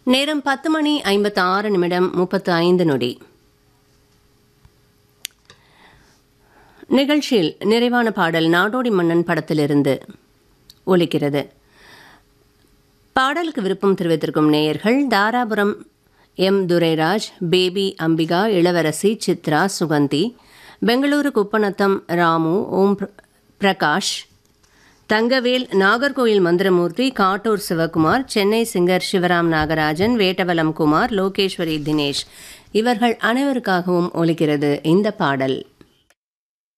நேரம் பத்து மணி ஐம்பத்து ஆறு நிமிடம் முப்பத்து ஐந்து நொடி நிகழ்ச்சியில் நிறைவான பாடல் நாடோடி மன்னன் படத்திலிருந்து ஒலிக்கிறது பாடலுக்கு விருப்பம் தெரிவித்திருக்கும் நேயர்கள் தாராபுரம் எம் துரைராஜ் பேபி அம்பிகா இளவரசி சித்ரா சுகந்தி பெங்களூரு குப்பநத்தம் ராமு ஓம் பிர- பிரகாஷ் தங்கவேல் நாகர்கோயில் மந்திரமூர்த்தி காட்டூர் சிவகுமார் சென்னை சிங்கர் சிவராம் நாகராஜன் வேட்டவலம் குமார் லோகேஸ்வரி தினேஷ் இவர்கள் அனைவருக்காகவும் ஒலிக்கிறது இந்த பாடல்